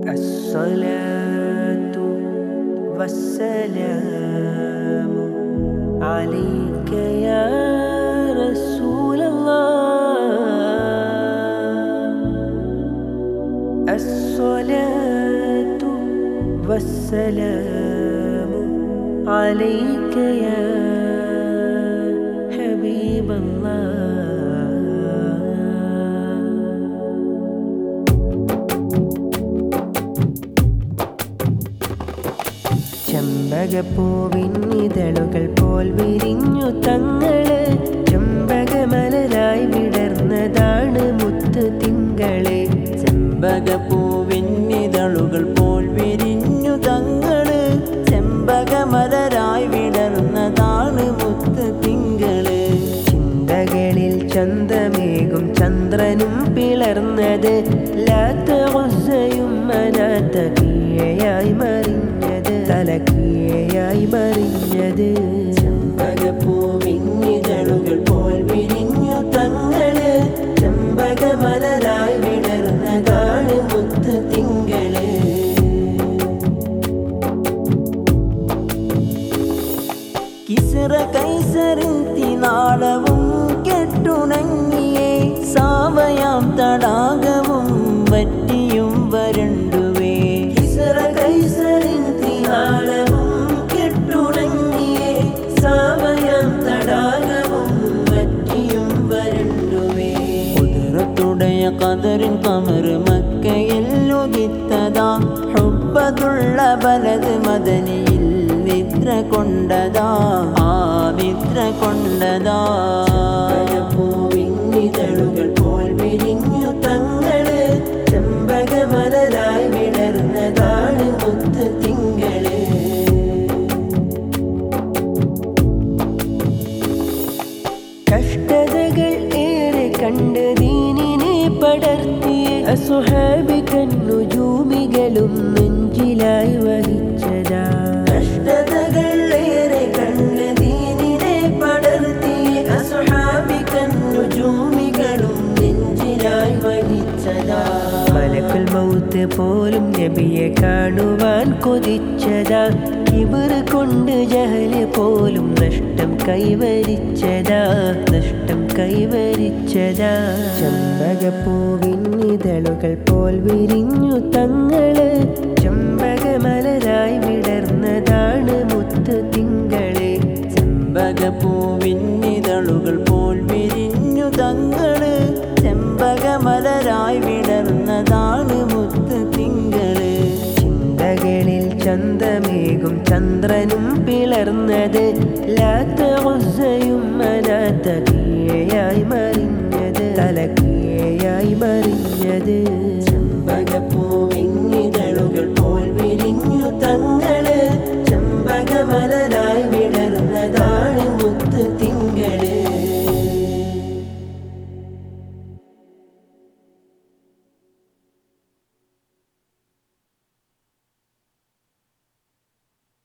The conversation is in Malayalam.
الصلاة والسلام عليك يا رسول الله الصلاة والسلام عليك يا حبيب الله ചെമ്പകപ്പൂവിന്നിതളുകൾ പോൽ വിരിഞ്ഞു തങ്ങള് ചെമ്പകമലരായി വിടർന്നതാണ് മുത്ത് തിങ്കളെ ചെമ്പകപ്പൂവിന്നിതളുകൾ പോൽ വിരിഞ്ഞു തങ്ങള് ചെമ്പകമലരായി വിടർന്നതാണ് മുത്ത് തിങ്കള് ചിന്തകളിൽ ചന്തമേകും ചന്ദ്രനും പിളർന്നത് ലാത്തയും മനാത്ത കീഴയായി മറിഞ്ഞത് തല കീഴയായി മറിഞ്ഞത് ചെമ്പകപ്പൂവിന്നിതളുകൾ പോൽ വിരിഞ്ഞു തങ്ങള് ചെമ്പകമലരായി വിടർന്നതാണ് മുത്ത് തിങ്കള് കിസറ കൈസറിൻ തിനാളവും കെട്ടുണങ്ങിയേ സാവയാം തടാകവും വറ്റിയും വരണ്ടുവേ കിസറ കൈസറിൻ തിനാളവും കെട്ടുണങ്ങിയേ സാവയാം തടാകവും വറ്റിയും വരണ്ടുവേ കുതിരത്തുടയ കതറിൻ കമർ മക്കയിൽ ഉദിത്തതാ ഹുബതുള്ള ബലത് മദനിയിൽ നിദ്ര കൊണ്ടതാ ആ നിദ്ര കൊണ്ടതാ പൂവിന്നിതളുകൾ പോൽ വിരിഞ്ഞു തങ്ങള് ചെമ്പകമലരായി വിടർന്നതാണ് മുത്ത് തിങ്കള് കഷ്ടതകൾ ഏറെ കണ്ട് ദീനിനെ പടർത്തിയ അസുഹാബി കണ്ണുജൂമികളും നെഞ്ചിലായി വഹിച്ചതാ കഷ്ടതകൾ ഏറെ കണ്ട് ദീനിനെ പടർത്തിയ അസുഹാബി കണ്ണുജൂമികളും നെഞ്ചിലായി വഹിച്ചതാ മലക്കുൽ മൗത്ത് പോലും നബിയെ കാണുവാൻ കൊതിച്ചതാ കിബർ കൊണ്ട് ജഹല് പോലും നഷ്ടം കൈവരിച്ചതാ നഷ്ടം കൈവരിച്ചതാ ചെമ്പകപ്പൂവിന്നിതളുകൾ പോൽ വിരിഞ്ഞു തങ്ങള് ചെമ്പകമലരായി വിടർന്നതാണ് മുത്ത് തിങ്കളെ ചെമ്പകപ്പൂവിന്നിതളുകൾ പോൽ വിരിഞ്ഞു തങ്ങള് ചെമ്പകമലരായി വിടർന്നതാണ് മുത്ത് തിങ്കള് ചിന്തകളിൽ ചന്തമേകും ചന്ദ്രനും പിളർന്നത് ലാത്തയും മനാത്ത കീഴയായി മറിഞ്ഞത് തല കീഴയായി മറിഞ്ഞത്